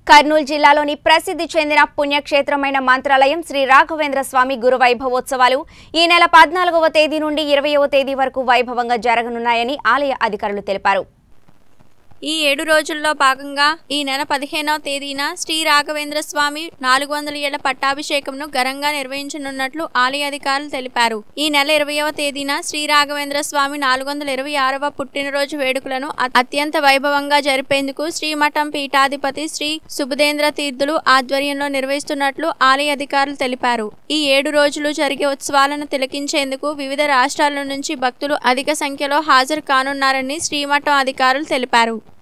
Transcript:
కర్నూలు జిల్లాలోని ప్రసిద్ధి చెందిన పుణ్యక్షేత్రమైన మంత్రాలయం శ్రీ రాఘవేంద్ర స్వామి గురు వైభవోత్సవాలు ఈ నెల పద్నాలుగవ తేదీ నుండి ఇరవయవ తేదీ వరకు వైభవంగా జరగనున్నాయని ఆలయ అధికారులు తెలిపారు ఈ ఏడు రోజుల్లో భాగంగా ఈ నెల పదిహేనవ తేదీన శ్రీ రాఘవేంద్ర స్వామి నాలుగు వందల ఏళ్ల పట్టాభిషేకంను ఘనంగా నిర్వహించనున్నట్లు ఆలయ అధికారులు తెలిపారు ఈ నెల ఇరవయవ తేదీన శ్రీ రాఘవేంద్ర స్వామి నాలుగు వందల ఇరవై ఆరవ పుట్టినరోజు వేడుకలను అ- అత్యంత వైభవంగా జరిపేందుకు శ్రీమఠం పీఠాధిపతి శ్రీ సుబుధేంద్ర తీర్థులు ఆధ్వర్యంలో నిర్వహిస్తున్నట్లు ఆలయ అధికారులు తెలిపారు ఈ ఏడు రోజులు జరిగే ఉత్సవాలను తిలకించేందుకు వివిధ రాష్ట్రాల నుంచి భక్తులు అధిక సంఖ్యలో హాజరు కానున్నారని శ్రీమఠం అధికారులు తెలిపారు